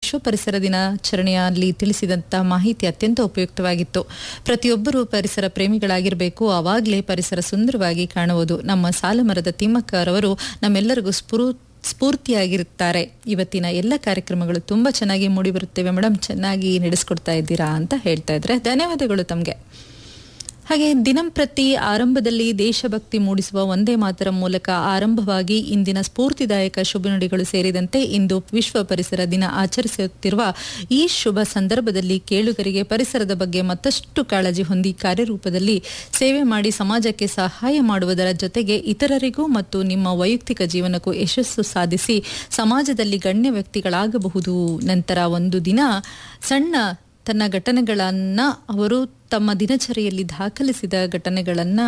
ವಿಶ್ವ ಪರಿಸರ ದಿನಾಚರಣೆಯಲ್ಲಿ ತಿಳಿಸಿದಂಥ ಮಾಹಿತಿ ಅತ್ಯಂತ ಉಪಯುಕ್ತವಾಗಿತ್ತು ಪ್ರತಿಯೊಬ್ಬರೂ ಪರಿಸರ ಪ್ರೇಮಿಗಳಾಗಿರಬೇಕು ಆವಾಗಲೇ ಪರಿಸರ ಸುಂದರವಾಗಿ ಕಾಣುವುದು ನಮ್ಮ ಸಾಲುಮರದ ತಿಮ್ಮಕ್ಕರವರು ನಮ್ಮೆಲ್ಲರಿಗೂ ಸ್ಫುರು ಸ್ಫೂರ್ತಿಯಾಗಿರುತ್ತಾರೆ ಇವತ್ತಿನ ಎಲ್ಲ ಕಾರ್ಯಕ್ರಮಗಳು ತುಂಬಾ ಚೆನ್ನಾಗಿ ಮೂಡಿ ಬರುತ್ತೇವೆ ಮೇಡಮ್ ಚೆನ್ನಾಗಿ ನಡೆಸ್ಕೊಡ್ತಾ ಇದ್ದೀರಾ ಅಂತ ಹೇಳ್ತಾ ಇದ್ರೆ ಧನ್ಯವಾದಗಳು ತಮಗೆ ಹಾಗೆ ದಿನಂಪ್ರತಿ ಆರಂಭದಲ್ಲಿ ದೇಶಭಕ್ತಿ ಮೂಡಿಸುವ ಒಂದೇ ಮಾತರ ಮೂಲಕ ಆರಂಭವಾಗಿ ಇಂದಿನ ಸ್ಫೂರ್ತಿದಾಯಕ ಶುಭ ನುಡಿಗಳು ಸೇರಿದಂತೆ ಇಂದು ವಿಶ್ವ ಪರಿಸರ ದಿನ ಆಚರಿಸುತ್ತಿರುವ ಈ ಶುಭ ಸಂದರ್ಭದಲ್ಲಿ ಕೇಳುಗರಿಗೆ ಪರಿಸರದ ಬಗ್ಗೆ ಮತ್ತಷ್ಟು ಕಾಳಜಿ ಹೊಂದಿ ಕಾರ್ಯರೂಪದಲ್ಲಿ ಸೇವೆ ಮಾಡಿ ಸಮಾಜಕ್ಕೆ ಸಹಾಯ ಮಾಡುವುದರ ಜೊತೆಗೆ ಇತರರಿಗೂ ಮತ್ತು ನಿಮ್ಮ ವೈಯಕ್ತಿಕ ಜೀವನಕ್ಕೂ ಯಶಸ್ಸು ಸಾಧಿಸಿ ಸಮಾಜದಲ್ಲಿ ಗಣ್ಯ ವ್ಯಕ್ತಿಗಳಾಗಬಹುದು ನಂತರ ಒಂದು ದಿನ ಸಣ್ಣ ತನ್ನ ಘಟನೆಗಳನ್ನು ಅವರು ತಮ್ಮ ದಿನಚರಿಯಲ್ಲಿ ದಾಖಲಿಸಿದ ಘಟನೆಗಳನ್ನು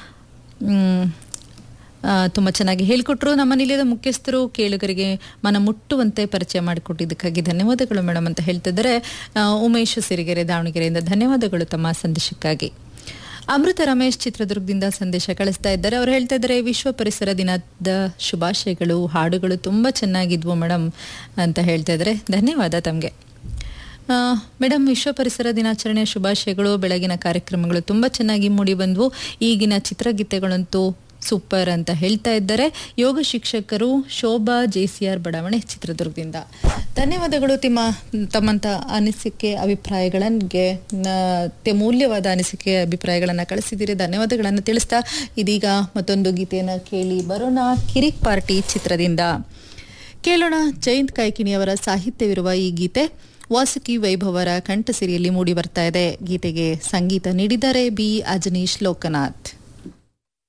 ತುಂಬ ಚೆನ್ನಾಗಿ ಹೇಳಿಕೊಟ್ರು ನಮ್ಮ ನಿಲಯದ ಮುಖ್ಯಸ್ಥರು ಕೇಳುಗರಿಗೆ ಮನ ಮುಟ್ಟುವಂತೆ ಪರಿಚಯ ಮಾಡಿಕೊಟ್ಟಿದ್ದಕ್ಕಾಗಿ ಧನ್ಯವಾದಗಳು ಮೇಡಮ್ ಅಂತ ಹೇಳ್ತಿದ್ದಾರೆ ಆ, ಉಮೇಶ್ ಸಿರಿಗೆರೆ ದಾವಣಗೆರೆಯಿಂದ ಧನ್ಯವಾದಗಳು ತಮ್ಮ ಸಂದೇಶಕ್ಕಾಗಿ ಅಮೃತ ರಮೇಶ್ ಚಿತ್ರದುರ್ಗದಿಂದ ಸಂದೇಶ ಕಳಿಸ್ತಾ ಇದ್ದಾರೆ ಅವ್ರು ಹೇಳ್ತಾ ಇದ್ದಾರೆ ವಿಶ್ವ ಪರಿಸರ ದಿನದ ಶುಭಾಶಯಗಳು ಹಾಡುಗಳು ತುಂಬ ಚೆನ್ನಾಗಿದ್ವು ಮೇಡಮ್ ಅಂತ ಹೇಳ್ತಾ ಇದ್ದಾರೆ ಧನ್ಯವಾದ ತಮಗೆ ಮೇಡಮ್ ವಿಶ್ವ ಪರಿಸರ ದಿನಾಚರಣೆಯ ಶುಭಾಶಯಗಳು ಬೆಳಗಿನ ಕಾರ್ಯಕ್ರಮಗಳು ತುಂಬ ಚೆನ್ನಾಗಿ ಮೂಡಿ ಬಂದವು ಈಗಿನ ಚಿತ್ರಗೀತೆಗಳಂತೂ ಸೂಪರ್ ಅಂತ ಹೇಳ್ತಾ ಇದ್ದಾರೆ ಯೋಗ ಶಿಕ್ಷಕರು ಶೋಭಾ ಜೆಸಿಆರ್ ಬಡಾವಣೆ ಚಿತ್ರದುರ್ಗದಿಂದ ಧನ್ಯವಾದಗಳು ತಿಮ್ಮ ತಮ್ಮಂತ ಅನಿಸಿಕೆ ಅಭಿಪ್ರಾಯಗಳಿಗೆ ಅತ್ಯಮೂಲ್ಯವಾದ ಅನಿಸಿಕೆ ಅಭಿಪ್ರಾಯಗಳನ್ನು ಕಳಿಸಿದ್ದೀರಿ ಧನ್ಯವಾದಗಳನ್ನು ತಿಳಿಸ್ತಾ ಇದೀಗ ಮತ್ತೊಂದು ಗೀತೆಯನ್ನು ಕೇಳಿ ಬರೋಣ ಕಿರಿಕ್ ಪಾರ್ಟಿ ಚಿತ್ರದಿಂದ ಕೇಳೋಣ ಜಯಂತ್ ಕಾಯ್ಕಿಣಿಯವರ ಸಾಹಿತ್ಯವಿರುವ ಈ ಗೀತೆ ವಾಸುಕಿ ವೈಭವರ ಕಂಠಸಿರಿಯಲ್ಲಿ ಮೂಡಿ ಬರ್ತಾ ಇದೆ ಗೀತೆಗೆ ಸಂಗೀತ ನೀಡಿದ್ದಾರೆ ಬಿ ಅಜನೀಶ್ ಲೋಕನಾಥ್